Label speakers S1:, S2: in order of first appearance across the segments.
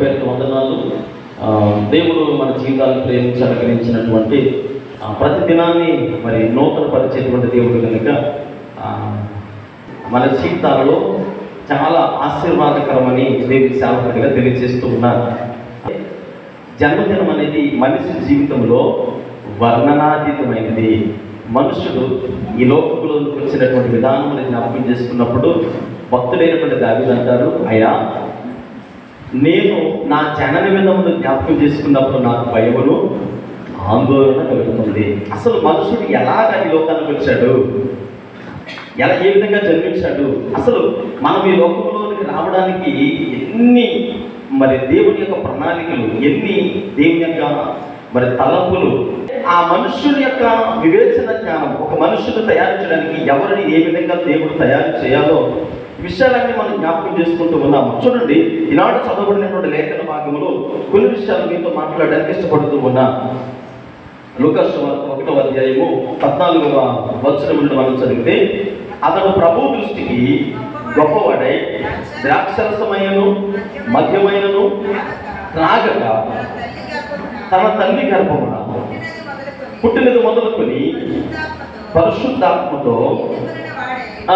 S1: పేరు వందనాలు ఆ, దేవుడు మన జీవితాలను ప్రేమించి అనుగ్రహించినటువంటి ఆ, ప్రతి దినాన్ని మరి నూతన పరిచేటువంటి దేవుడు కనుక ఆ, మన జీవితాలలో చాలా ఆశీర్వాదకరమని దేవుడి సేవకుడిగా తెలియజేస్తూ ఉన్నారు జన్మదినం అనేది మనిషి జీవితంలో వర్ణనాతీతమైనది మనుషుడు ఈ లోకంలోకి వచ్చినటువంటి విధానం జ్ఞాపకం చేసుకున్నప్పుడు భక్తుడైనటువంటి దావిది అంటారు అయ్యా నేను నా జనన విధమును జ్ఞాపకం చేసుకున్నప్పుడు నాకు భయమును ఆందోళన కలుగుతుంది అసలు మనుషుడు ఎలాగ ఈ లోకానికి వచ్చాడు ఎలా ఏ విధంగా జన్మించాడు అసలు మనం ఈ లోకంలోనికి రావడానికి ఎన్ని మరి దేవుని యొక్క ప్రణాళికలు ఎన్ని దేవుని యొక్క మరి తలంపులు ఆ మనుష్యుని యొక్క వివేచన జ్ఞానం ఒక మనుష్యుని తయారు చేయడానికి ఎవరిని ఏ విధంగా దేవుడు తయారు చేయాలో ఈ విషయాలన్నీ మనం జ్ఞాపకం చేసుకుంటూ ఉన్నాము చూడండి ఈనాడు చదవబడినటువంటి లేఖన భాగంలో కొన్ని విషయాలు మీతో మాట్లాడడానికి ఇష్టపడుతూ ఉన్నా లూకాసు వార్త ఒకటో అధ్యాయము పద్నాలుగవ వచనం నుండి మనం చదివితే అతడు ప్రభు దృష్టికి గొప్పవాడై ద్రాక్షరసమైనను మద్యమైనను త్రాగక తన తల్లి గర్భమున పుట్టినది మొదలుకొని పరిశుద్ధాత్మతో ఆ,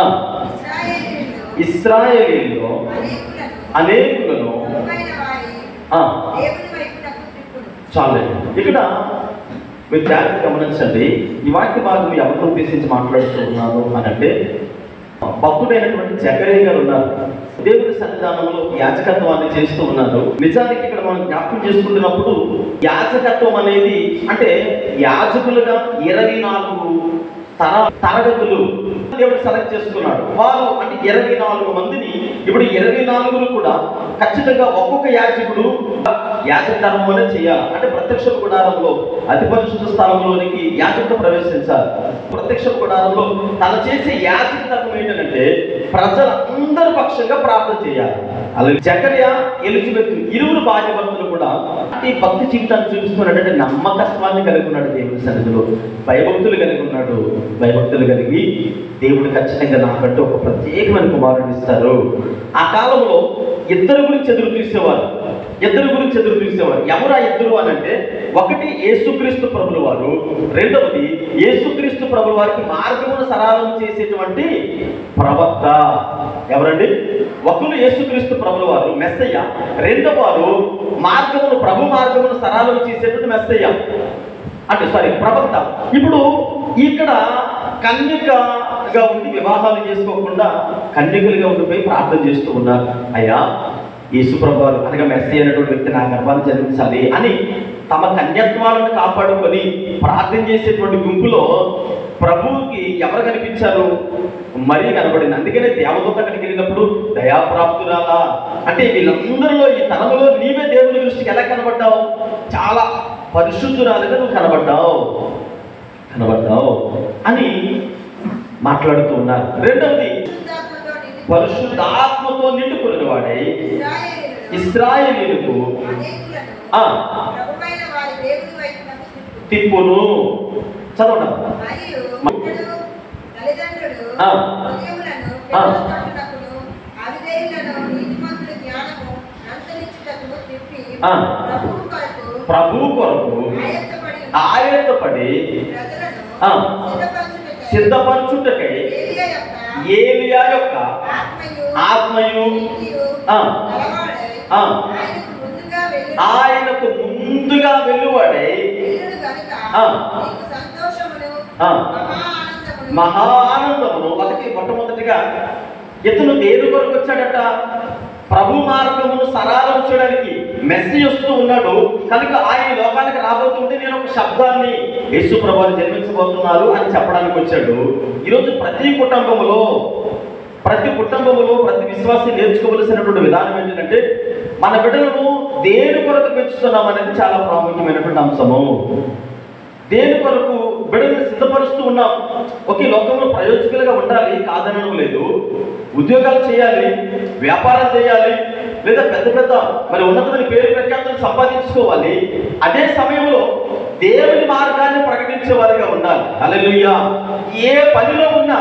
S1: ఇస్రాయేలీలో అనేకులను ఆ, చాలే ఇక్కడ మీరు జాగ్రత్త గమనించండి ఈ వాక్య భాగం ఎవరిని ఉద్దేశించి మాట్లాడుతూ ఉన్నారు అని అంటే భక్తుడైనటువంటి జకరే గారు ఉన్నారు దేవుని సన్నిధానంలో యాచకత్వాన్ని చేస్తూ ఉన్నారు నిజానికి ఇక్కడ మనం జ్ఞాపకం చేసుకుంటున్నప్పుడు యాచకత్వం అనేది అంటే యాజకులుగా ఇరవై నాలుగు తర తరగతులు దేవుడు సెలెక్ట్ చేసుకున్నాడు వారు అంటే ఇరవై నాలుగు మందిని ఇప్పుడు ఇరవై నాలుగులు కూడా ఖచ్చితంగా ఒక్కొక్క యాజకుడు యాజక ధర్మంలోనే చేయాలి అంటే ప్రత్యక్ష గుడారంలో అతి పరిశుద్ధ స్థలంలోనికి యాజకుడు ప్రవేశించాలి ప్రత్యక్ష గుడారంలో తను చేసే యాజక ధర్మం ఏంటంటే ప్రజలందరి పక్షంగా ప్రార్థన చేయాలి అలాగే జకర్య ఎలిజబెత్ ఇరువురు భార్య భర్తలు కూడా ఈ భక్తి జీవితాన్ని చూపిస్తున్నాడంటే నమ్మకత్వాన్ని కలిగి ఉన్నాడు దేవుని సన్నిధిలో భయభక్తులు కలిగి ఉన్నాడు భయభక్తులు కలిగి దేవుడు ఖచ్చితంగా నాకంటూ ఒక ప్రత్యేకమైన కుమారుడు ఇస్తారు ఆ కాలంలో ఇద్దరు గురించి ఎదురు చూసేవారు ఇద్దరు గురించి ఎదురు చూసేవారు ఎవరు ఆ ఇద్దరు అని అంటే ఒకటి యేసుక్రీస్తు ప్రభుల వారు రెండవది యేసుక్రీస్తు ప్రభుల వారికి మార్గమును సరళం చేసేటువంటి ప్రవక్త ఎవరండి ఒకరు యేసుక్రీస్తు ప్రభుల వారు మెస్సయ్య రెండవ వారు మార్గమును ప్రభు మార్గమును సరళం చేసేటువంటి మెస్సయ్య అంటే సారీ ప్రవక్త ఇప్పుడు ఇక్కడ కన్యకగా ఉండి వివాహాలు చేసుకోకుండా కన్యకులుగా ఉండిపోయి ప్రార్థన చేస్తూ ఉన్నారు అయ్యా యేసుప్రభువారు అనగా మెస్సీ అనేటువంటి వ్యక్తి నా గర్భాన్ని జన్మించాలి అని తమ కన్యత్వాలను కాపాడుకొని ప్రార్థన చేసేటువంటి గుంపులో ప్రభువుకి ఎవరు కనిపించారు మరీ కనబడింది అందుకనే దేవదూత అక్కడికి వెళ్ళినప్పుడు దయాప్రాప్తురాలా అంటే వీళ్ళందరిలో ఈ తరములో నీవే దేవుని దృష్టికి ఎలా కనబడ్డావు చాలా పరిశుద్ధురాలుగా నువ్వు కనబడ్డావు కనబడ్డావు అని మాట్లాడుతూ ఉన్నారు రెండవది పరిశుద్ధాత్మతో నిండుకున్న వాడై ఇస్రాయేలీలకు ఆ, తిప్పును చదవడం ఆ. ఆ. ఆ. ప్రభు కొరకు ఆయత్తపడి ఆ, సిద్ధపరచుటకై ఏలియా యొక్క ఆత్మయు ఆ, ఆ, ఆయనకు ముందుగా వెలువడై ఆ. ఆ. మహా ఆనందమును ఒకటి మొట్టమొదటిగా ఇతను దేని కొరకు వచ్చాడట ప్రభు మార్గమును సరాలం చేయడానికి మెస్సి వస్తూ ఉన్నాడు కనుక ఆయన లోకానికి రాబోతుంటే నేను ఒక శబ్దాన్ని యేసు ప్రభాని జన్మించబోతున్నారు అని చెప్పడానికి వచ్చాడు ఈరోజు ప్రతి కుటుంబంలో ప్రతి కుటుంబంలో ప్రతి విశ్వాసి నేర్చుకోవలసినటువంటి విధానం ఏంటంటే మన బిడ్డలను దేని కొరకు పెంచుతున్నాం అనేది చాలా ప్రాముఖ్యమైనటువంటి అంశము దేని కొరకు బిడ్డలను సిద్ధపరుస్తూ ఉన్నాం ఒకే లోకంలో ప్రయోజకులుగా ఉండాలి కాదనడం లేదు ఉద్యోగాలు చేయాలి వ్యాపారం చేయాలి లేదా పెద్ద పెద్ద మరి ఉన్నతమైన పేరు ప్రఖ్యాతులు సంపాదించుకోవాలి అదే సమయంలో దేవుని మార్గాన్ని ప్రకటించే వారిగా ఉండాలి అలెలుయ్యా ఏ పనిలో ఉన్నా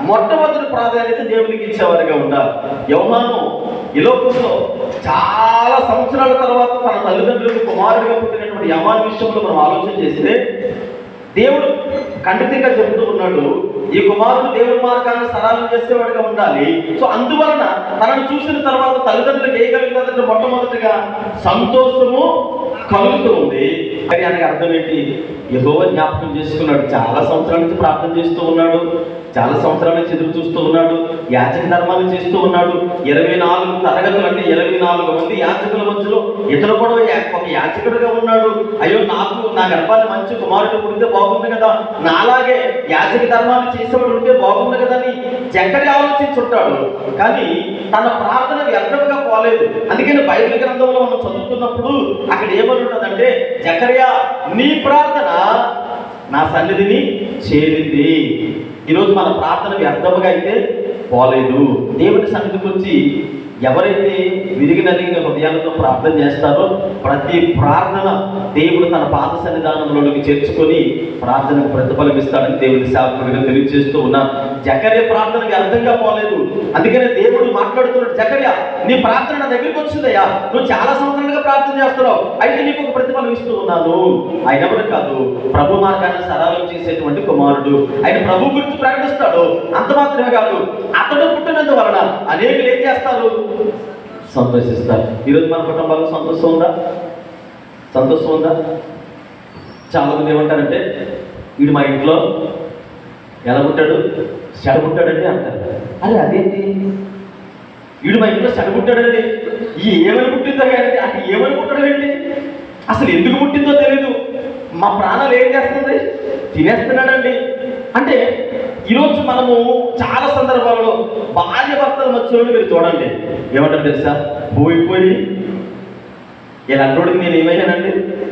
S1: మొట్టమొదటి ప్రాధాన్యత దేవునికి ఇచ్చేవారిగా ఉండాలి యవహాను ఈ లోకంలో చాలా సంవత్సరాల తర్వాత తన తల్లిదండ్రులకు కుమారుడిగా పుట్టినటువంటి యమాన్ విషయంలో మనం ఆలోచన చేస్తే దేవుడు ఖండితంగా చెబుతూ ఉన్నాడు ఈ కుమారుడు దేవుడి మార్గాన్ని సరళం చేసేవాడిగా ఉండాలి సో అందువలన తనను చూసిన తర్వాత తల్లిదండ్రులకు ఏ కలుగుతుందంటే మొట్టమొదటిగా సంతోషము కలుగుతూ ఉంది మరి ఆయనకి అర్థం ఏంటి యహోవ జ్ఞాపకం చేసుకున్నాడు చాలా సంవత్సరాల నుంచి ప్రార్థన చేస్తూ ఉన్నాడు చాలా సంవత్సరాల నుంచి ఎదురు చూస్తూ ఉన్నాడు యాచక ధర్మాలు చేస్తూ ఉన్నాడు ఇరవై నాలుగు తరగతులు అంటే ఇరవై నాలుగు మంది యాచకుల మధ్యలో ఇతను కూడా యా- ఒక యాచకుడిగా ఉన్నాడు అయ్యో నాకు నా గర్భాన్ని మంచి కుమారుడు పుడితే బాగుంది కదా నాలాగే యాచక ధర్మాలు చేసేవాడు ఉంటే బాగుంది కదా అని జక్కరి ఆలోచించుంటాడు కానీ తన ప్రార్థన వ్యర్థంగా పోలేదు అందుకని బైబిల్ గ్రంథంలో మనం చదువుతున్నప్పుడు అక్కడ ఏమని ఉంటుందంటే జకరియా నీ ప్రార్థన నా సన్నిధిని చేరింది ఈరోజు మన ప్రార్థన వ్యర్థముగా అయితే పోలేదు దేవుని సన్నిధికి వచ్చి ఎవరైతే విరిగి నలిగిన హృదయాలతో ప్రార్థన చేస్తారో ప్రతి ప్రార్థన దేవుడు తన పాద సన్నిధానంలోకి చేర్చుకొని ప్రార్థనకు ప్రతిఫలం ఇస్తాడని దేవుని సేవకుడిగా తెలియజేస్తూ ఉన్నా జకర్య ప్రార్థన వ్యర్థంగా పోలేదు అందుకనే దేవుడు మాట్లాడుతున్నాడు జకర్య నీ ప్రార్థన నా దగ్గరికి వచ్చిందయ్యా నువ్వు చాలా సంవత్సరాలుగా ప్రార్థన చేస్తున్నావు అయితే నీకు ఒక ప్రతిఫలం ఇస్తూ ఉన్నాను ఆయన ఎవరు కాదు ప్రభు మార్గాన్ని సరళం చేసేటువంటి కుమారుడు ఆయన ప్రభు గురించి ప్రకటిస్తాడు అంత మాత్రమే కాదు అతడు పుట్టినందువలన అనేకులు ఏం చేస్తారు సంతోషిస్తారు ఈరోజు మన కుటుంబాల్లో సంతోషం ఉందా సంతోషం ఉందా చాలా మంది ఏమంటారంటే వీడు మా ఇంట్లో ఎలా పుట్టాడు చెడ పుట్టాడండి అంటారు అరే అదేంటి వీడు మా ఇంట్లో చెడ పుట్టాడండి ఈ ఏమని పుట్టిందో కానీ అంటే ఏమని పుట్టడం ఏంటి అసలు ఎందుకు పుట్టిందో తెలీదు మా ప్రాణాలు ఏం చేస్తుంది తినేస్తున్నాడండి అంటే ఈరోజు మనము చాలా సందర్భాలలో భార్య భర్తల మధ్యలో మీరు చూడండి ఏమంటారు తెలుసా పోయిపోయి ఇలాంటోడికి నేను ఏమయ్యానండి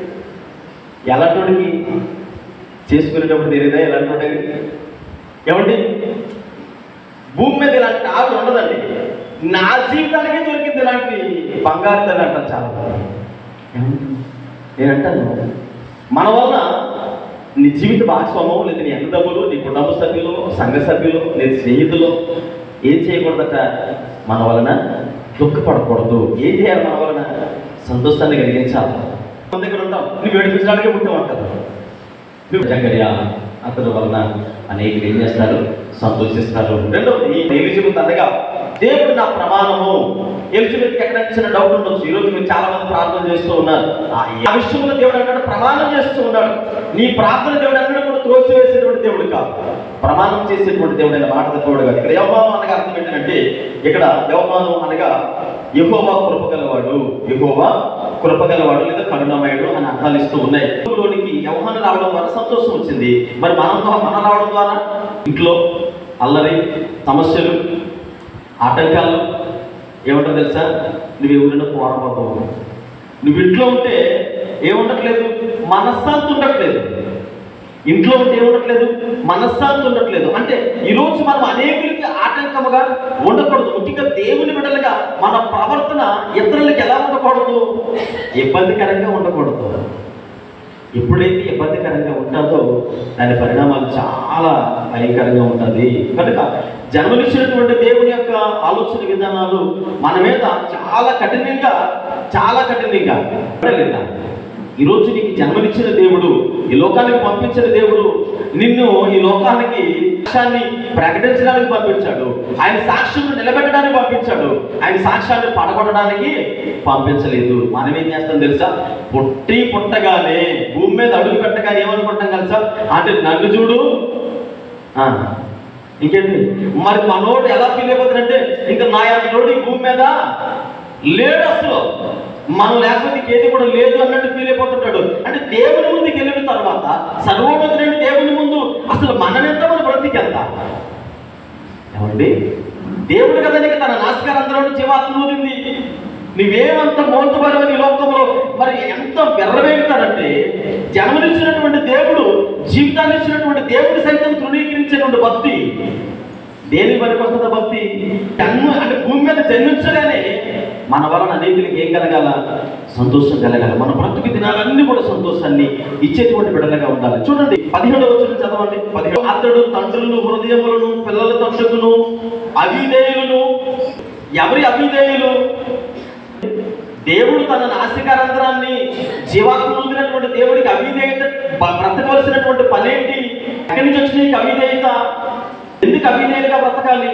S1: ఎలాంటోడికి చేసుకునేటప్పుడు తెలియదా ఎలాంటి ఏమండి భూమి మీద ఇలాంటి ఆవిడ ఉండదండి నా జీవితానికే దొరికింది ఇలాంటి బంగారు తల్లి అంటారు చాలా మంది. ఏమండి? నేనంటాను మన వలన నీ జీవిత భాగస్వామం లేదా నీ అన్నదమ్ములు నీ కుటుంబ సభ్యులు సంఘ సభ్యులు నీ స్నేహితులు ఏం చేయకూడదట మన వలన దుఃఖపడకూడదు ఏం చేయాలి మన వలన సంతోషాన్ని కలిగించాలి మన దగ్గర ఉంటాం నువ్వు ఏడిపించడానికే పుట్టామంటారు నువ్వు జకర్యా అతని వలన అనేకులు ఏం చేస్తారు సంతోషిస్తారు రెండవది ఎలిజబెత్ అనగా దేవుడు నా ప్రమాణము ఎలిజబెత్ ఎక్కడ చిన్న డౌట్ ఉండొచ్చు ఈరోజు మీరు చాలా మంది ప్రార్థన చేస్తూ ఉన్నారు ఆ ఆ విషయంలో దేవుడు అన్నాడు ప్రమాణం చేస్తూ ఉన్నాడు నీ ప్రార్థన దేవుడు అన్నాడు కూడా త్రోసివేసేటువంటి దేవుడు కాదు ప్రమాణం చేసేటువంటి దేవుడు అనే మాట తక్కువడు కాదు ఇక్కడ యవమానం అనగా అర్థం ఏంటంటే ఇక్కడ యవమానం అనగా యహోవా కృపగలవాడు యహోవా కృపగలవాడు లేదా కరుణమయుడు అని అర్థాలు ఇస్తూ ఉన్నాయి లోనికి యవహాను రావడం ద్వారా సంతోషం వచ్చింది మరి మనం మన రావడం ద్వారా ఇంట్లో అల్లరి సమస్యలు ఆటంకాలు ఏమంటారు తెలుసా నువ్వు ఎవరైనా పోరాపోతావు నువ్వు ఇంట్లో ఉంటే ఏముండట్లేదు మనశ్శాంతి ఉండట్లేదు ఇంట్లో ఉంటే ఏముండట్లేదు మనశ్శాంతి ఉండట్లేదు అంటే ఈరోజు మనం అనేకులకి ఆటంకముగా ఉండకూడదు ముఖ్యంగా దేవుని బిడ్డలుగా మన ప్రవర్తన ఇతరులకు ఎలా ఉండకూడదు ఇబ్బందికరంగా ఉండకూడదు ఎప్పుడైతే ఇబ్బందికరంగా ఉంటుందో దాని పరిణామాలు చాలా భయంకరంగా ఉంటుంది కనుక జన్మనిచ్చినటువంటి దేవుని యొక్క ఆలోచన విధానాలు మన మీద చాలా కఠినంగా చాలా కఠినంగా ఉండలేదా ఈరోజు నీకు జన్మనిచ్చిన దేవుడు ఈ లోకానికి పంపించిన దేవుడు నిన్ను ఈ లోకానికి సాక్ష్యాన్ని ప్రకటించడానికి పంపించాడు ఆయన సాక్ష్యం నిలబెట్టడానికి పంపించాడు ఆయన సాక్ష్యాన్ని పడగొట్టడానికి పంపించలేదు మనం ఏం చేస్తాం తెలుసా పుట్టి పుట్టగానే భూమి మీద అడుగు పెట్టగానే ఏమనుకుంటాం తెలుసా అంటే నన్ను చూడు ఆ, ఇంకేంటి మరి మనోడు ఎలా ఫీల్ అయిపోతాడంటే ఇంకా నా యొక్క ఈ భూమి మీద లేడు అసలు మనం లేకపోతే ఇంకేది కూడా లేదు అన్నట్టు ఫీల్ అయిపోతుంటాడు అంటే దేవుని ముందుకు వెళ్ళిన తర్వాత సర్వోన్నతుడైన దేవుని ముందు అసలు మనమెంత మన బ్రతికెంత ఏమండి దేవుడు కదా నీకు తన నాశకాలందరూ జీవాత్మ ఊరింది నువ్వేమంత మోతుబరవ నీ లోకంలో మరి ఎంత వెర్రవేగుతాడంటే జన్మనిచ్చినటువంటి దేవుడు జీవితాన్ని ఇచ్చినటువంటి దేవుడి సైతం తృణీకరించేటువంటి భక్తి దేని పనికి వస్తుందా భక్తి జన్మ అంటే భూమి మీద జన్మించగానే మన వలన అనేకులకి ఏం కలగాల సంతోషం కలగాలి మన బ్రతుకు దినాలన్నీ కూడా సంతోషాన్ని ఇచ్చేటువంటి బిడ్డలుగా ఉండాలి చూడండి పదిహేడు వచ్చిన చదవండి పదిహేడు అతడు తండ్రులను హృదయములను పిల్లల తండ్రులను అవిధేయులను ఎవరి అవిధేయులు దేవుడు తన నాసికారంధ్రాన్ని జీవాత్మ పొందినటువంటి దేవుడికి అవిధేయత బ- బ్రతకవలసినటువంటి పనేంటి ఎక్కడి నుంచి వచ్చిన ఈ అవిధేయత ఎందుకు అవిధేయులుగా బ్రతకాలి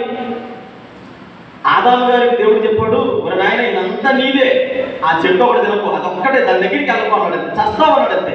S1: ఆదాము గారికి దేవుడు చెప్పాడు మరి నాయన ఇదంతా నీదే ఆ చెట్టు ఒకటి తినకు అదొక్కటే దాని దగ్గరికి వెళ్ళకు అన్నాడు చస్తావు అన్నాడు అంతే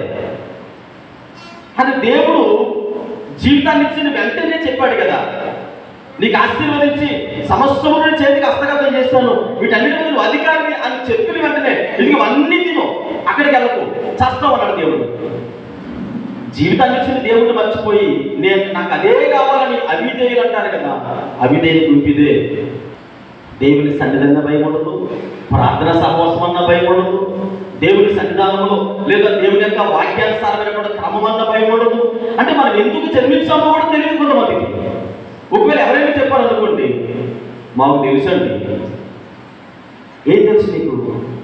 S1: అని దేవుడు జీవితాన్ని ఇచ్చిన వెంటనే చెప్పాడు కదా నీకు ఆశీర్వదించి సమస్తము నేను చేతికి హస్తగతం చేస్తాను వీటన్నిటి మీద నువ్వు అధికారిని అని చెప్పిన వెంటనే ఇది అన్ని తిను అక్కడికి వెళ్ళకు చస్తావు అన్నాడు దేవుడు జీవితాన్ని ఇచ్చిన దేవుడిని మర్చిపోయి నేను నాకు అదే కావాలని అవిధేయులు అంటారు కదా అవిధేయ ఇదే దేవుని సన్నిధంగా భయం ఉండదు ప్రార్థన సహవాసం అన్న భయం ఉండదు దేవుని సన్నిధానంలో లేదా దేవుని యొక్క వాక్యానుసారమైనటువంటి క్రమం అన్న భయం ఉండదు అంటే మనం ఎందుకు జన్మించామో కూడా తెలియదు కొంతమందికి ఒకవేళ ఎవరైనా చెప్పారనుకోండి మాకు తెలుసండి ఏం తెలుసు నీకు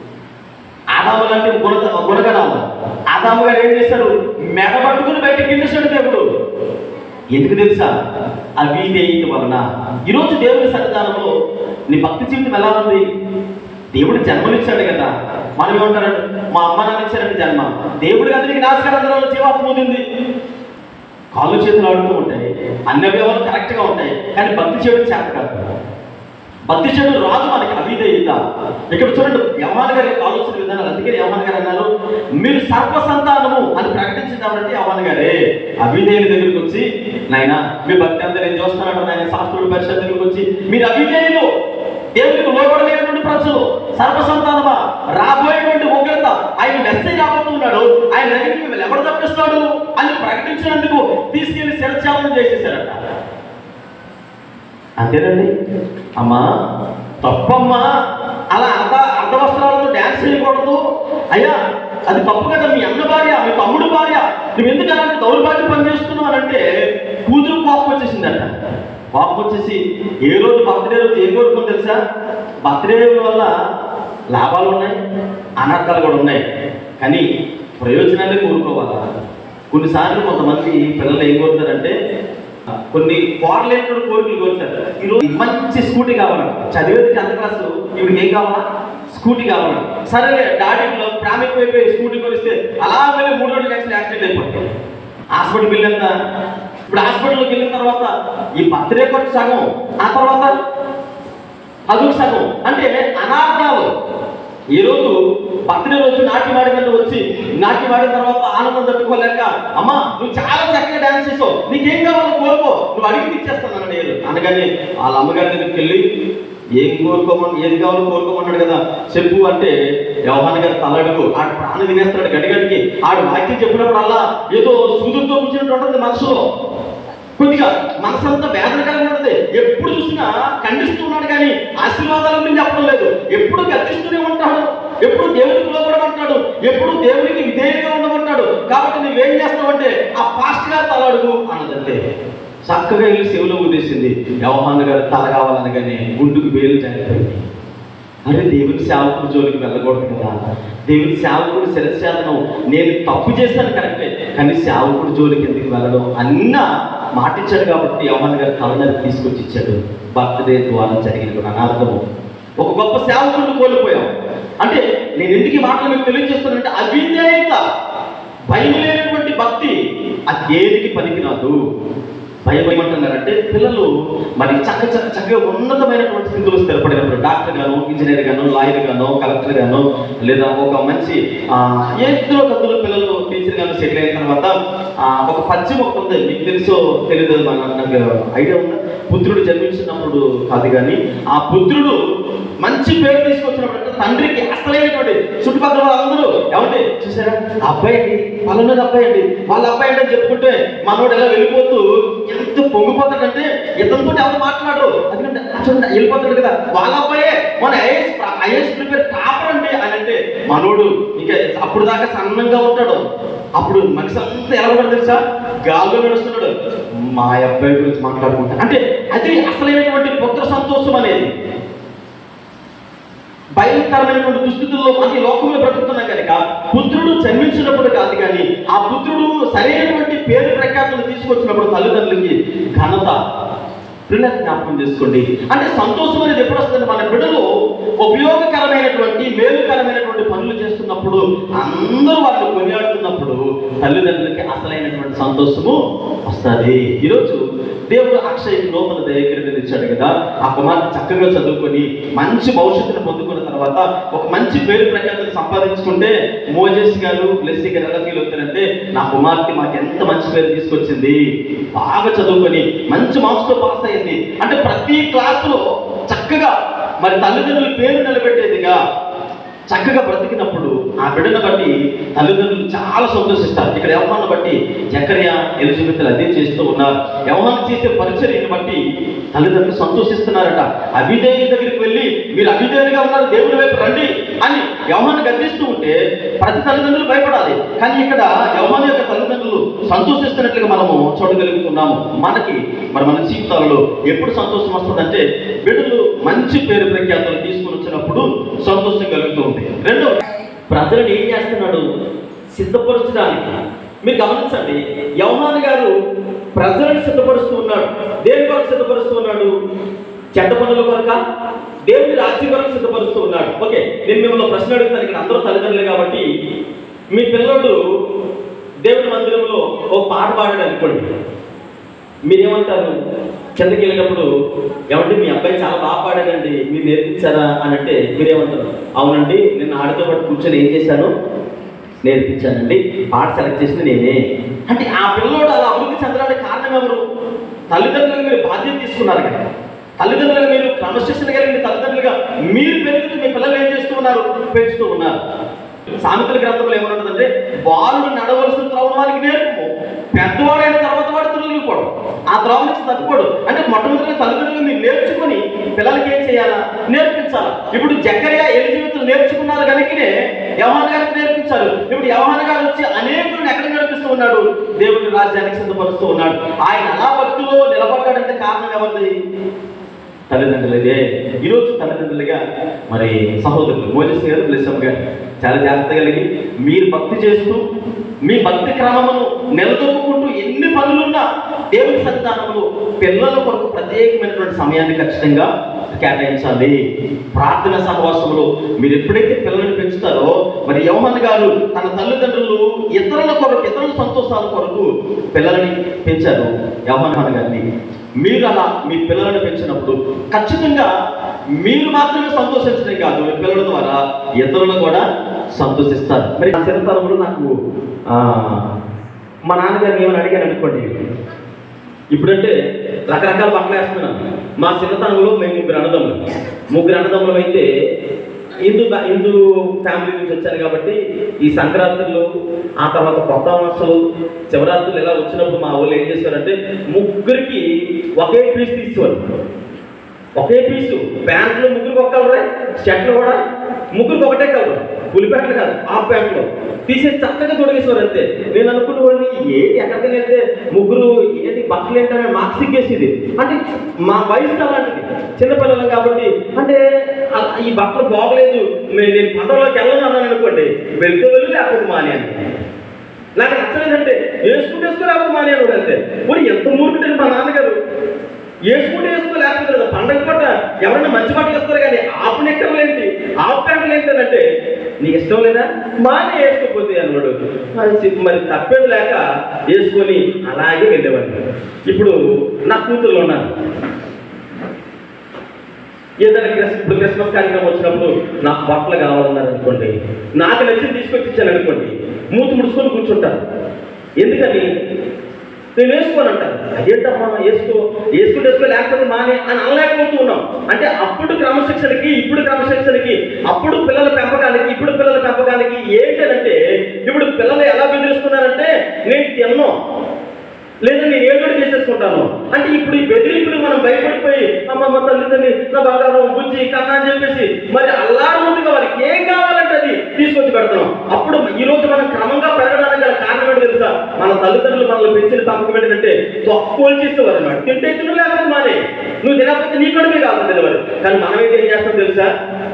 S1: ఆదాము లాంటి గుణ గుణగణాలు ఆదాము గారు ఏం చేశాడు మెడ పట్టుకుని బయటకి గిండేశాడు దేవుడు ఎందుకు తెలుసా అవిధేయత వలన ఈరోజు దేవుని సన్నిధానంలో నీ భక్తి జీవితం ఎలా ఉంది దేవుడు జన్మనిచ్చాడు కదా మనం ఏమంటారంటే మా అమ్మ నాన్న ఇచ్చారంటే జన్మ దేవుడు కదా నీకు నాశకరంధ్రంలో జీవాత్మ పొందింది కాళ్ళు చేతులు ఆడుతూ ఉంటాయి అన్ని అవయవాలు కరెక్ట్గా ఉంటాయి కానీ భక్తి చేయడం చేత కాదు భక్తి చేయడం రాదు మనకి అవిధేయత ఇక్కడ చూడండి యవహాన్ గారి ఆలోచన విధానాలు అందుకే యవహాన్ గారు అన్నారు మీరు సర్వ సంతానము అని ప్రకటించుతామంటే యవహాన్ గారే అవిధేయుల దగ్గరికి వచ్చి నాయన మీ భక్తి అంతా నేను చూస్తున్నాడు నాయన శాస్త్రుల పరిషత్ దగ్గరికి వచ్చి మీరు అవిధేయులు దేవునికి లోపడలేనటువంటి ప్రజలు సర్వ సంతానమా రాబోయేటువంటి ఉగ్రత ఆయన మెసేజ్ రాబోతున్నాడు ఆయన దగ్గరికి మిమ్మల్ని ఎవరు తప్పిస్తాడు అని ప్రకటించినందుకు తీసుకెళ్లి శిరచాలనం చేసేసారట అంతేనండి అమ్మా తప్పమ్మా అలా అర్ధ అర్ధ వస్త్రాలతో డ్యాన్స్ చేయకూడదు అయ్యా అది తప్పు కదా మీ అన్న భార్య మీ తమ్ముడు భార్య నువ్వు ఎందుకు అలాంటి దౌర్భాగ్యం పని చేస్తున్నావు అని అంటే కూతురు కోపం వచ్చేసిందట కోపం వచ్చేసి ఏ రోజు బర్త్డే రోజు ఏం కోరుకుంది తెలుసా బర్త్డే వల్ల లాభాలు ఉన్నాయి అనర్థాలు కూడా ఉన్నాయి కానీ ప్రయోజనాలే కోరుకోవాలా కొన్నిసార్లు కొంతమంది పిల్లలు ఏం కోరుతారంటే కొన్ని కోరలేనటువంటి కోరికలు కోరుతారు ఈరోజు మంచి స్కూటీ కావాలి చదివేది టెన్త్ క్లాస్ ఇవిడికి ఏం కావాలా స్కూటీ కావాలి సరే డాడీలో ప్రామిక్ అయిపోయి స్కూటీ కొనిస్తే అలా వెళ్ళి మూడు రోజులు యాక్సిడెంట్ యాక్సిడెంట్ అయిపోతాయి హాస్పిటల్ బిల్ ఎంత ఇప్పుడు హాస్పిటల్కి వెళ్ళిన తర్వాత ఈ బర్త్డే ఖర్చు సగం ఆ తర్వాత అదొక సగం అంటే అనార్థాలు ఈ రోజు బర్త్డే రోజు నాట్యం ఆడినట్టు వచ్చి నాట్యం ఆడిన తర్వాత ఆనందం తట్టుకోలేక అమ్మా నువ్వు చాలా చక్కగా డాన్స్ చేసావు నీకేం కావాలో కోరుకో నువ్వు అడిగి ఇచ్చేస్తాను అన్నాడు ఏడు అనగానే వాళ్ళ అమ్మగారి దగ్గరికి వెళ్ళి ఏం కోరుకోమని ఏది కావాలో కోరుకోమన్నాడు కదా చెప్పు అంటే వ్యవహాన్ గారు తలడుగు ఆడు ప్రాణం తినేస్తాడు గడిగడికి ఆడు వాక్యం చెప్పినప్పుడల్లా ఏదో సూదులతో కూర్చున్నట్టు ఉంటుంది మనసులో కొద్దిగా మనసంతా వేదన కలిగి ఉంటుంది ఎప్పుడు చూసినా ఖండిస్తున్నాడు కానీ ఆశీర్వాదాల గురించి చెప్పడం లేదు ఎప్పుడు గర్తిస్తూనే ఉంటాడు ఎప్పుడు దేవునికి లోపడమంటాడు ఎప్పుడు దేవునికి విధేయుడిగా ఉండమంటాడు కాబట్టి నువ్వేం చేస్తావంటే ఆ పాస్ట్ గారు తలాడుగు అన్నదంటే చక్కగా వెళ్ళి చెవులో ఊదేసింది వ్యవహాన్ గారు తల కావాలనగానే గుండుకు వేలు జారిపోయింది అరే దేవుని సేవకుడు జోలికి వెళ్ళకూడదు కదా దేవుని సేవకుడు శిరస్యాదనం నేను తప్పు చేశాను కరెక్టే కానీ సేవకుడు జోలికి ఎందుకు వెళ్ళడం అన్న మాటిచ్చాడు కాబట్టి యవన్ గారు తలనరి తీసుకొచ్చి ఇచ్చాడు బర్త్డే ద్వారా జరిగిన అనార్థము ఒక గొప్ప సేవకుడిని కోల్పోయాం అంటే నేను ఎందుకు ఈ మాటలు మీకు తెలియజేస్తానంటే అవిధేయత భయం లేనటువంటి భక్తి అది దేనికి పనికిరాదు భయం ఏమంటున్నారంటే పిల్లలు మరి చక్క చక్క చక్కగా ఉన్నతమైనటువంటి స్థితిలో స్థిరపడినప్పుడు డాక్టర్ గాను ఇంజనీర్ గాను లాయర్ గాను కలెక్టర్ గాను లేదా ఒక మంచి ఆ, ఏదో కద్దులో పిల్లలు టీచర్ గాను సెటిల్ అయిన తర్వాత ఆ, ఒక పద్యం ఒకటి ఉంది మీకు తెలుసో తెలియదు మన నాకు ఐడియా ఉందా పుత్రుడు జన్మించినప్పుడు కాదు కానీ ఆ పుత్రుడు మంచి పేరు తీసుకొచ్చినప్పుడు అంటే తండ్రికి అసలైనటువంటి చుట్టుపక్కల వాళ్ళందరూ ఏమండి చూసారా ఆ అబ్బాయి అండి వాళ్ళ అబ్బాయి అండి వాళ్ళ అబ్బాయి అండి అని చెప్పుకుంటే మనోడు ఎలా వెళ్ళిపోతూ ఎంత పొంగిపోతాడంటే ఇతనితో ఎవరు మాట్లాడరు ఎందుకంటే ఆ చూడండి వెళ్ళిపోతాడు కదా వాళ్ళ అబ్బాయే మన ఐఎస్ ఐఎస్ ప్రిపేర్ టాపర్ అండి అని అంటే మనోడు ఇంకా అప్పుడు దాకా సన్నంగా ఉంటాడు అప్పుడు మనిషి అంతా ఎలా ఉంటాడు తెలుసా గాల్లో నడుస్తున్నాడు మా అబ్బాయి గురించి మాట్లాడుకుంటా అంటే అది అసలైనటువంటి పుత్ర సంతోషం అనేది భయంకరమైనటువంటి దుస్థితుల్లో మన లోకంలో బ్రతుకుతున్నాం కనుక పుత్రుడు జన్మించినప్పుడు కాదు కానీ ఆ పుత్రుడు సరైనటువంటి పేరు ప్రఖ్యాతులు తీసుకొచ్చినప్పుడు తల్లిదండ్రులకి ఘనత పిల్లలు జ్ఞాపకం చేసుకోండి అంటే సంతోషం అనేది ఎప్పుడు వస్తుంది మన బిడ్డలు ఉపయోగకరమైనటువంటి మేలుకరమైనటువంటి పనులు చేస్తున్నప్పుడు అందరూ వాళ్ళు కొనియాడుతున్నప్పుడు తల్లిదండ్రులకి అసలైనటువంటి సంతోషము వస్తుంది ఈరోజు దేవుడు అక్షయకి లోపల దయకిరీటం ఇచ్చాడు కదా ఆ కుమార్తె చక్కగా చదువుకొని మంచి భవిష్యత్తును పొందుకున్న తర్వాత ఒక మంచి పేరు ప్రఖ్యాతులు సంపాదించుకుంటే మోజెస్ గారు బ్లెస్సీ గారు ఎలా ఫీల్ అవుతారంటే నా కుమార్తె మాకు ఎంత మంచి పేరు తీసుకొచ్చింది బాగా చదువుకొని మంచి మార్క్స్తో పాస్ అయింది అంటే ప్రతి క్లాసులో చక్కగా మరి తల్లిదండ్రుల పేరు నిలబెట్టేదిగా చక్కగా బ్రతికినప్పుడు ఆ బిడ్డను బట్టి తల్లిదండ్రులు చాలా సంతోషిస్తారు ఇక్కడ యవహాన్ని బట్టి జకర్య ఎలిజబెత్ అదే చేస్తూ ఉన్నారు యవహాన్ చేసే పరిచర్యని బట్టి తల్లిదండ్రులు సంతోషిస్తున్నారట అభిదేవి దగ్గరికి వెళ్ళి మీరు అభిదేవిగా ఉన్నారు దేవుని వైపు రండి అని యవహాన్ని గద్దిస్తూ ఉంటే ప్రతి తల్లిదండ్రులు భయపడాలి కానీ ఇక్కడ యవహాన్ యొక్క తల్లిదండ్రులు సంతోషిస్తున్నట్లుగా మనము చూడగలుగుతున్నాము మనకి మరి మన జీవితాలలో ఎప్పుడు సంతోషం వస్తుందంటే బిడ్డలు మంచి పేరు ప్రఖ్యాతులు తీసుకుని వచ్చినప్పుడు సంతోషం కలుగుతుంది రెండో ప్రజలను ఏం చేస్తున్నాడు సిద్ధపరచడానికి మీరు గమనించండి యవహాన్ గారు ప్రజలను సిద్ధపరుస్తూ ఉన్నాడు దేని కొరకు సిద్ధపరుస్తూ ఉన్నాడు చెడ్డ పనుల కొరక దేవుని రాజ్యం కొరకు సిద్ధపరుస్తూ ఉన్నాడు ఓకే నేను మిమ్మల్ని ప్రశ్న అడుగుతాను ఇక్కడ అందరూ తల్లిదండ్రులే కాబట్టి మీ పిల్లడు దేవుని మందిరంలో ఒక పాట పాడాడు అనుకోండి మీరేమంటారు కిందకి వెళ్ళినప్పుడు ఏమంటే మీ అబ్బాయి చాలా బాగా పాడాడండి మీరు నేర్పించారా అని అంటే మీరేమంటారు అవునండి నేను ఆడితో పాటు కూర్చొని ఏం చేశాను నేర్పించానండి పాట సెలెక్ట్ చేసింది నేనే అంటే ఆ పిల్లోడు అలా అభివృద్ధి చెందడానికి కారణం ఎవరు తల్లిదండ్రులుగా మీరు బాధ్యత తీసుకున్నారు కదా తల్లిదండ్రులుగా మీరు క్రమశిక్షణ కలిగిన తల్లిదండ్రులుగా మీరు పెరుగుతూ మీ పిల్లలు ఏం చేస్తూ ఉన్నారు పెంచుతూ ఉన్నారు సామెతల గ్రంథంలో ఏమన్నదంటే బాలుడు నడవలసిన త్రవణ వారికి నేర్పము పెద్దవాడైన తర్వాత వాడు తిరుగుపోవడం ఆ త్రవ నుంచి తగ్గిపోడు అంటే మొట్టమొదటిగా తల్లిదండ్రులు మీరు నేర్చుకుని పిల్లలకి ఏం చేయాలా నేర్పించాలా ఇప్పుడు జక్కరియా ఎలిజబెత్ నేర్చుకున్నారు కనుకనే యవహాన్ గారికి నేర్పించారు ఇప్పుడు యవహాన్ గారు వచ్చి అనేకులను ఎక్కడ నడిపిస్తూ ఉన్నాడు దేవుని రాజ్యానికి సిద్ధపరుస్తూ ఉన్నాడు ఆయన అలా భక్తిలో నిలబడ్డాడంటే కారణం ఎవరిది తల్లిదండ్రులదే ఈరోజు తల్లిదండ్రులుగా మరి సహోదరులు మోజస్ గారు బ్లెస్సమ్ గారు చాలా జాగ్రత్త కలిగి మీరు భక్తి చేస్తూ మీ భక్తి క్రమమును నిలదొక్కుంటూ ఎన్ని పనులున్నా దేవుని సంతానములు పిల్లల కొరకు ప్రత్యేకమైనటువంటి సమయాన్ని ఖచ్చితంగా కేటాయించాలి ప్రార్థన సహవాసంలో మీరు ఎప్పుడైతే పిల్లల్ని పెంచుతారో మరి యవహన్ గారు తన తల్లిదండ్రులు ఇతరుల కొరకు ఇతరుల సంతోషాల కొరకు పిల్లలని పెంచారు యవహన్ గారిని మీరు అలా మీ పిల్లలను పెంచినప్పుడు ఖచ్చితంగా మీరు మాత్రమే సంతోషించడం కాదు మీ పిల్లల ద్వారా ఇతరులు కూడా సంతోషిస్తారు మరి నా చిన్నతనంలో నాకు ఆ, మా నాన్నగారిని ఏమని అడిగాను అనుకోండి ఇప్పుడంటే రకరకాల బట్టలు వేస్తున్నాను మా చిన్నతనంలో మేము ముగ్గురు అన్నదమ్ములు ముగ్గురు అన్నదమ్ములం అయితే హిందూ బ్యా- హిందూ ఫ్యామిలీ నుంచి వచ్చాను కాబట్టి ఈ సంక్రాంతులు ఆ తర్వాత కొత్త మాసాలు శివరాత్రులు ఇలా వచ్చినప్పుడు మా ఊళ్ళో ఏం చేశారంటే ముగ్గురికి ఒకే పీస్ తీసేవారు ఒకే పీసు ప్యాంట్లు ముగ్గురికి ఒక కలరే షర్ట్లు కూడా ముగ్గురికి ఒకటే కలర్ పులిపెట్లు కాదు ఆ ప్యాంట్లో తీసేసి చక్కగా తొడిగేసేవారు అంతే నేను అనుకునేవాడిని ఏంటి ఎక్కడికి వెళ్తే ముగ్గురు ఏంటి బట్టలు ఏంటనే మాకు సిగ్గేసేది అంటే మా వయసు అలాంటిది చిన్నపిల్లలం కాబట్టి అంటే ఆ- ఈ బట్టలు బాగలేదు మే- నేను పంటలోకి వెళ్ళను అన్నాను అనుకోండి వెళ్తే వెళ్ళి లేకపోతే మాని అని నాకు నచ్చలేదంటే వేసుకుంటే వేసుకో లేకపోతే మానేవాడు అంతే పోనీ ఎంత మూర్ఖుడు మా నాన్నగారు వేసుకుంటే వేసుకో లేకపోతే లేదు. పండగ పూట ఎవరైనా మంచి బట్టలు ఇస్తారు కానీ ఆపు నిక్కర్లు ఏంటి ఆపు ప్యాంట్లు ఏంటి అని అంటే నీకు ఇష్టం లేదా మానే వేసుకోకపోతే అన్నాడు అది సి- మరి తప్పేది లేక వేసుకొని అలాగే వెళ్ళేవాడిని ఇప్పుడు నా కూతుర్లు ఉన్నారు ఏదైనా క్రిస్ ఇప్పుడు క్రిస్మస్ కార్యక్రమం వచ్చినప్పుడు నాకు బట్టలు కావాలన్నారు అనుకోండి నాకు నచ్చింది తీసుకొచ్చి ఇచ్చాను అనుకోండి మూతి ముడుచుకొని కూర్చుంటాను ఎందుకని నేను వేసుకోను అంటాను అదేంటమ్మా వేసుకో వేసుకుంటే వేసుకో లేకపోతే మానే అని అనలేకపోతూ ఉన్నాం అంటే అప్పుడు క్రమశిక్షణకి ఇప్పుడు క్రమశిక్షణకి అప్పుడు పిల్లల పెంపకానికి ఇప్పుడు పిల్లల పెంపకానికి ఏంటంటే ఇప్పుడు పిల్లలు ఎలా బెదిరిస్తున్నారంటే నేను తిన్నో లేదా నేను ఏదో ఒకటి చేసేసుకుంటాను అంటే ఇప్పుడు ఈ బెదిరింపులు మనం భయపడిపోయి అమ్మమ్మ తల్లిదండ్రి నా బంగారం బుజ్జి కన్నా అని చెప్పేసి మరి అల్లారముందుగా వారికి ఏం కావాలంటే అది తీసుకొచ్చి పెడతాం అప్పుడు ఈ రోజు మనం క్రమంగా పెరగడానికి గల కారణం ఏంటో తెలుసా మన తల్లిదండ్రులు మనల్ని పెంచిన పెంపకం ఏంటంటే తక్కువ చేసేవారు అన్నమాట తింటే తిను లేకపోతే మానే నువ్వు తినకపోతే నీ కడుపే కాదు తెలియదు కానీ మనం అయితే ఏం చేస్తాం తెలుసా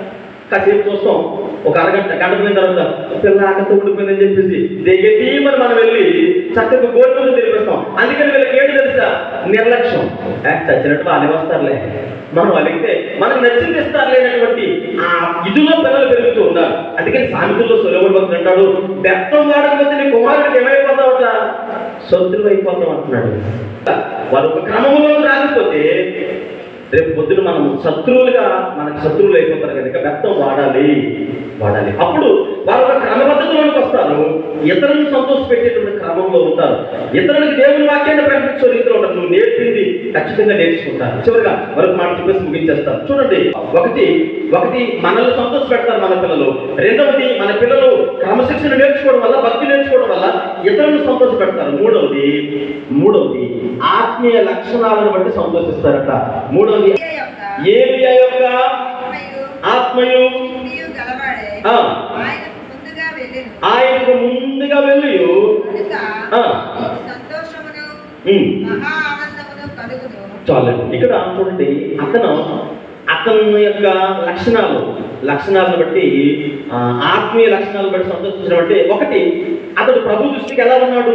S1: కాసేపు చూస్తాం ఒక అరగంట గంట పోయిన తర్వాత పిల్ల ఆకలితో ఉండిపోయిందని చెప్పేసి దిగటి మరి మనం వెళ్ళి చక్కగా గోల్కొండ తెలిపిస్తాం అందుకని వీళ్ళకి ఏంటి తెలుసా నిర్లక్ష్యం ఏ, చచ్చినట్టు వాళ్ళే వస్తారులే మనం అడిగితే మనకు నచ్చింది ఇస్తారులే అనేటువంటి ఆ ఇదిలో పిల్లలు పెరుగుతూ ఉన్నారు అందుకని సామెతల్లో సులభుడు భక్తుడు అంటాడు బెత్తం వాడకపోతే నీ కుమారుడికి ఏమైపోతావట శత్రువు అయిపోతాం అంటున్నాడు వారు ఒక క్రమంలో రాకపోతే రేపు పొద్దున మనం శత్రువులుగా మనకి శత్రువులు అయిపోతారు కనుక బెత్తం వాడాలి వాడాలి అప్పుడు వారు ఒక క్రమబద్ధతలోకి వస్తారు ఇతరులను సంతోష పెట్టేటువంటి క్రమంలో ఉంటారు ఇతరులకు దేవుని వాక్యాన్ని ప్రకటించే రీతిలో ఉంటారు నువ్వు నేర్పింది ఖచ్చితంగా నేర్చుకుంటారు చివరిగా మరొక మాట చెప్పేసి ముగించేస్తారు చూడండి ఒకటి ఒకటి మనల్ని సంతోష పెడతారు మన పిల్లలు రెండవది మన పిల్లలు క్రమశిక్షణ నేర్చుకోవడం వల్ల భక్తి నేర్చుకోవడం వల్ల ఇతరులను సంతోష పెడతారు మూడవది మూడవది ఆత్మీయ లక్షణాలను బట్టి సంతోషిస్తారట మూడవది
S2: ఏలియా యొక్క
S1: ఏలియా యొక్క
S2: ఆత్మయు
S1: ఆత్మయు
S2: శక్తియు గలవాడే
S1: ఆ.
S2: ఆయనకు ముందుగా వెళ్ళెను
S1: ఆయనకు ముందుగా వెళ్ళి
S2: కనుక
S1: ఆ.
S2: నీకు సంతోషమును
S1: ఉమ్,
S2: మహా ఆనందమును కలుగును
S1: చాలండి ఇక్కడ చూడండి అతను అతని యొక్క లక్షణాలు లక్షణాలను బట్టి ఆ, ఆత్మీయ లక్షణాలను బట్టి సంతోషించడం అంటే ఒకటి అతడు ప్రభు దృష్టికి ఎలా ఉన్నాడు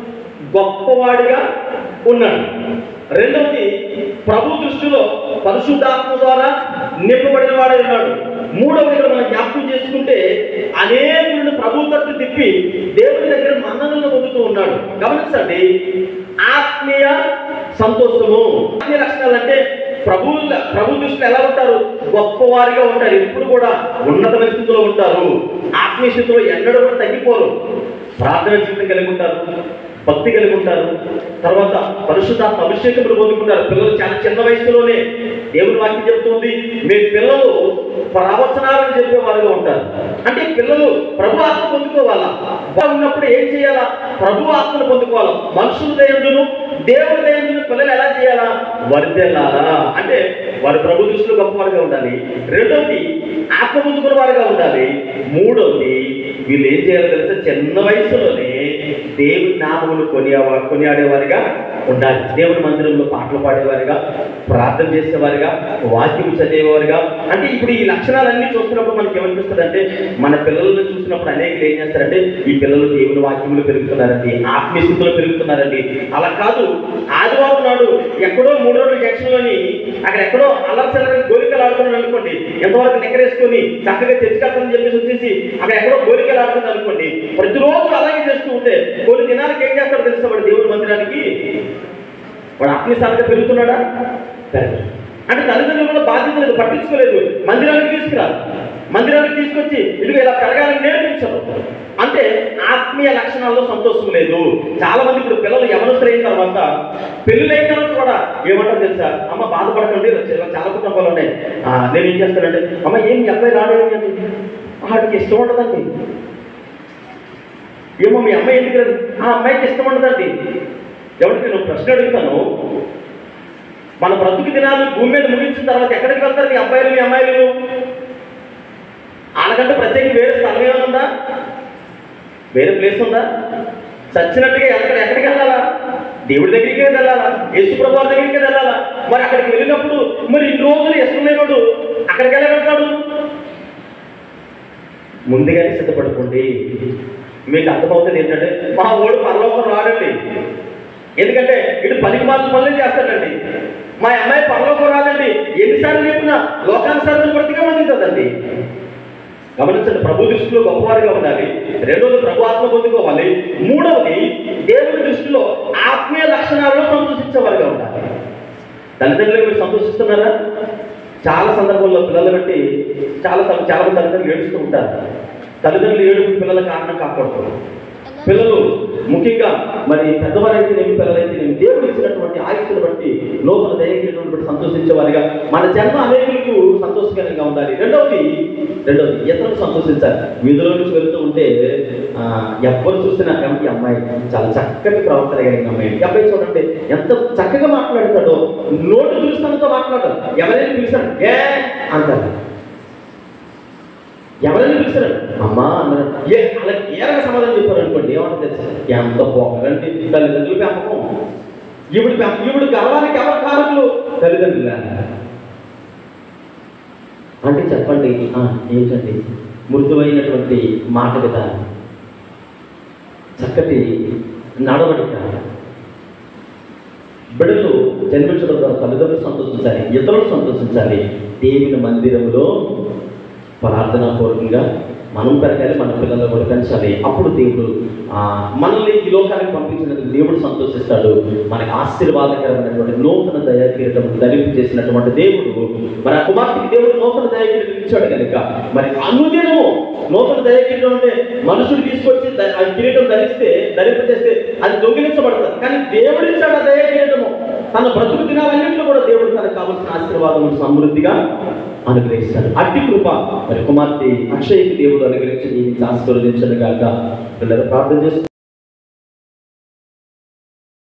S1: గొప్పవాడిగా ఉన్నాడు రెండవది ప్రభు దృష్టిలో పరిశుద్ధాత్మ ద్వారా నింపబడిన వాడే ఉన్నాడు మూడవది ఇక్కడ మనం జ్ఞాపకం చేసుకుంటే అనేకులను ప్రభు తట్టు తిప్పి దేవుని దగ్గర మన్ననలను పొందుతూ ఉన్నాడు గమనించండి ఆత్మీయ సంతోషము ఆత్మీయ లక్షణాలు అంటే ప్రభు ప్రభు దృష్టిలో ఎలా ఉంటారు గొప్పవారిగా ఉంటారు ఎప్పుడు కూడా ఉన్నతమైన స్థితిలో ఉంటారు ఆత్మీయ స్థితిలో ఎన్నడూ కూడా తగ్గిపోరు ప్రార్థన జీవితం కలిగి ఉంటారు భక్తి కలిగి ఉంటారు తర్వాత పరిశుద్ధాత్మ అభిషేకములు పొందుకుంటారు పిల్లలు చాలా చిన్న వయసులోనే దేవుని వాక్యం చెబుతుంది మీ పిల్లలు ప్రవచనాలను చెప్పేవారుగా ఉంటారు అంటే పిల్లలు ప్రభు ఆత్మ పొందుకోవాలా ఉన్నప్పుడు ఏం చేయాలా ప్రభు ఆత్మను పొందుకోవాలా మనుషుల దయందును దేవుని దయందును పిల్లలు ఎలా చేయాలా వర్దెల్లాలా అంటే వారు ప్రభు దృష్టిలో గొప్పవారుగా ఉండాలి రెండవది ఆత్మ పొందుకున్న వారుగా ఉండాలి మూడవది వీళ్ళు ఏం చేయాలో తెలుసా చిన్న వయసులోనే దేవుని నామములు కొనియావా కొనియాడేవారిగా ఉండాలి దేవుని మందిరంలో పాటలు పాడేవారిగా ప్రార్థన చేసేవారిగా వాక్యం చదివేవారిగా అంటే ఇప్పుడు ఈ లక్షణాలన్నీ చూస్తున్నప్పుడు మనకి ఏమనిపిస్తుంది అంటే మన పిల్లలను చూసినప్పుడు అనేకలు ఏం చేస్తారంటే ఈ పిల్లలు దేవుని వాక్యములు పెరుగుతున్నారండి ఆత్మీయ స్థితిలో పెరుగుతున్నారండి అలా కాదు ఆదివారం నాడు ఎక్కడో మూడు రోజుల జంక్షన్లోని అక్కడ ఎక్కడో అల్లర్సెల్లరి గోలికలు ఆడుతున్నాడు అనుకోండి ఎంతవరకు నెక్కరేసుకొని చక్కగా తెచ్చుకెళ్తానని చెప్పేసి వచ్చేసి అక్కడ ఎక్కడో గోలికలు ఆడుతుంది అనుకోండి ప్రతిరోజు అలాగే చేస్తూ ఉంటే కొన్ని దినాలకు ఏం చేస్తాడో తెలుసా వాడు దేవుడి మందిరానికి వాడు ఆత్మీయసారిగా పెరుగుతున్నాడా పెరగడు. అంటే తల్లిదండ్రులు కూడా బాధ్యత లేదు పట్టించుకోలేదు మందిరానికి తీసుకురా మందిరానికి తీసుకొచ్చి ఇదిగో ఇలా పెరగాలని నేర్పించరు అంటే ఆత్మీయ లక్షణాల్లో సంతోషం లేదు చాలా మంది ఇప్పుడు పిల్లలు యవనస్తులు అయిన తర్వాత పెళ్ళిళ్ళు అయిన తర్వాత కూడా ఏమంటారు తెలుసా అమ్మ బాధపడకండి ఇలా చాలా కుటుంబాలు ఉన్నాయి ఆ, నేను ఏం చేస్తానంటే అమ్మ ఏం మీ అబ్బాయి రాడేమి అని వాడికి ఇష్టం ఉండదండి ఏమో మీ అమ్మాయి ఎందుకు రాదు? ఆ అమ్మాయికి ఇష్టం ఉండదండి ఎవరికి నేను ప్రశ్న అడుగుతాను మన బ్రతుకు దినాలు భూమి మీద ముగించిన తర్వాత ఎక్కడికి వెళ్తారు మీ అబ్బాయిలు మీ అమ్మాయిలు వాళ్ళకంటే ప్రత్యేక వేరే స్థలం ఏమైనా ఉందా వేరే ప్లేస్ ఉందా చచ్చినట్టుగా ఎక్కడ ఎక్కడికి వెళ్ళాలా దేవుడి దగ్గరికి వెళ్ళాలా యేసు ప్రభు దగ్గరికి వెళ్ళాలా మరి అక్కడికి వెళ్ళినప్పుడు మరి ఇన్ని రోజులు ఇష్టం లేనోడు అక్కడికి వెళ్ళగలుగుతాడు ముందుగానే సిద్ధపడుకోండి మీకు అర్థమవుతుంది ఏంటంటే మా ఓడు పరలోకం రాడండి ఎందుకంటే ఇటు పనికి మాత్రం పనులు చేస్తాడండి మా అమ్మాయి పరలోకం రాదండి ఎన్నిసార్లు చెప్పినా లోకానుసారం బ్రతిగా మందింటుందండి గమనించండి ప్రభు దృష్టిలో గొప్పవారిగా ఉండాలి రెండవది ప్రభు ఆత్మ పొందుకోవాలి మూడవది దేవుని దృష్టిలో ఆత్మీయ లక్షణాల్లో సంతోషించేవారిగా ఉండాలి తల్లిదండ్రులు మీరు సంతోషిస్తున్నారా చాలా సందర్భాల్లో పిల్లలు బట్టి చాలా తల్లి- చాలా మంది తల్లిదండ్రులు ఏడుస్తూ ఉంటారు తల్లిదండ్రులు ఏడుపు పిల్లల కారణం కాకూడదు పిల్లలు ముఖ్యంగా మరి పెద్దవారైతే నేను పిల్లలైతే నేను దేవుడు ఇచ్చినటువంటి ఆయుష్ను బట్టి లోపల దయచేటువంటి బట్టి సంతోషించే వారిగా మన జన్మ అనేకులకు సంతోషకరంగా ఉండాలి రెండవది రెండవది ఇతరులు సంతోషించాలి వీధిలో నుంచి వెళ్తూ ఉంటే ఆ, ఎవ్వరు చూసినా "ఏం ఈ అమ్మాయి చాలా చక్కటి ప్రవర్తన కలిగిన అమ్మాయి ఈ అబ్బాయి చూడండి ఎంత చక్కగా మాట్లాడతాడో నోటు దురుస్తనంతో మాట్లాడతాడు ఎవరైనా పిలిచారు ఏ అంటారు ఎవరైనా పిలిచారు అమ్మా అన్నారు ఏ అలా ఏ రకం సమాధానం చెప్పారు అనుకోండి ఏమంటుంది తెలుసా? ఎంత పోకరండి తల్లిదండ్రులు పెంపకం ఈవిడ పెంప ఈవిడ గర్వానికి ఎవరు కారకులు తల్లిదండ్రుల అంటే చెప్పండి "ఆ, ఏంటండి మృదువైనటువంటి మాట కదా చక్కటి నడవడిక బిడ్డలు జన్మించడం ద్వారా తల్లిదండ్రులు సంతోషించాలి ఇతరులు సంతోషించాలి దేవుని మందిరంలో ప్రార్థనాపూర్వకంగా మనం పెరగాలి మన పిల్లలు కూడా పెంచాలి అప్పుడు దేవుడు ఆ, మనల్ని ఈ లోకానికి పంపించినందుకు దేవుడు సంతోషిస్తాడు మనకి ఆశీర్వాదకరమైనటువంటి నూతన దయాకిరీటం ధరింపు చేసినటువంటి దేవుడు మరి ఆ కుమార్తెకి దేవుడు నూతన దయాకిరీటం ఇచ్చాడు కనుక మరి అనుదినము నూతన దయాకిరీటం అంటే మనుషుడు తీసుకొచ్చి ద- ఆ కిరీటం ధరిస్తే ధరింప చేస్తే అది దొంగిలించబడుతుంది కానీ దేవుడు ఇచ్చాడు ఆ దయాకిరీటము తన బ్రతుకు దినాలన్నింటిలో కూడా దేవుడు తనకు కావలసిన ఆశీర్వాదములు సమృద్ధిగా అనుగ్రహిస్తాడు అట్టి కృప మరి కుమార్తె అక్షయకి దేవుడు అనుగ్రహించి దీనికి ఆశీర్వదించను గాక పిల్లలు ప్రార్థన చేస్తూ